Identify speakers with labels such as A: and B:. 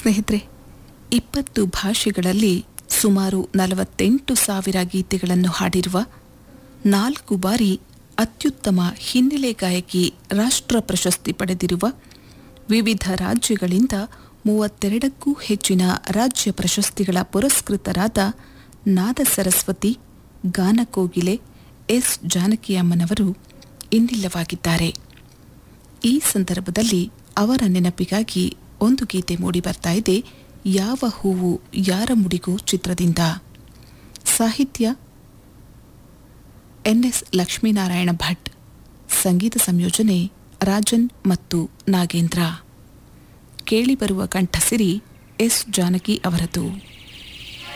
A: ಸ್ನೇಹಿತರೆ ಇಪ್ಪತ್ತು ಭಾಷೆಗಳಲ್ಲಿ ಸುಮಾರು ನಲವತ್ತೆಂಟು ಸಾವಿರ ಗೀತೆಗಳನ್ನು ಹಾಡಿರುವ ನಾಲ್ಕು ಬಾರಿ ಅತ್ಯುತ್ತಮ ಹಿನ್ನೆಲೆ ಗಾಯಕಿ ರಾಷ್ಟ್ರ ಪ್ರಶಸ್ತಿ ಪಡೆದಿರುವ ವಿವಿಧ ರಾಜ್ಯಗಳಿಂದ ಮೂವತ್ತೆರಡಕ್ಕೂ ಹೆಚ್ಚಿನ ರಾಜ್ಯ ಪ್ರಶಸ್ತಿಗಳ ಪುರಸ್ಕೃತರಾದ ನಾದ ಸರಸ್ವತಿ ಗಾನಕೋಗಿಲೆ ಎಸ್ ಜಾನಕಿಯಮ್ಮನವರು ಇನ್ನಿಲ್ಲವಾಗಿದ್ದಾರೆ ಈ ಸಂದರ್ಭದಲ್ಲಿ ಅವರ ನೆನಪಿಗಾಗಿ ಒಂದು ಗೀತೆ ಮೂಡಿ ಬರ್ತಾ ಇದೆ ಯಾವ ಹೂವು ಯಾರ ಮುಡಿಗೂ ಚಿತ್ರದಿಂದ ಸಾಹಿತ್ಯ ಎನ್ಎಸ್ ಲಕ್ಷ್ಮೀನಾರಾಯಣ ಭಟ್ ಸಂಗೀತ ಸಂಯೋಜನೆ ರಾಜನ್ ಮತ್ತು ನಾಗೇಂದ್ರ ಕೇಳಿಬರುವ ಕಂಠಸಿರಿ ಎಸ್ ಜಾನಕಿ ಅವರದು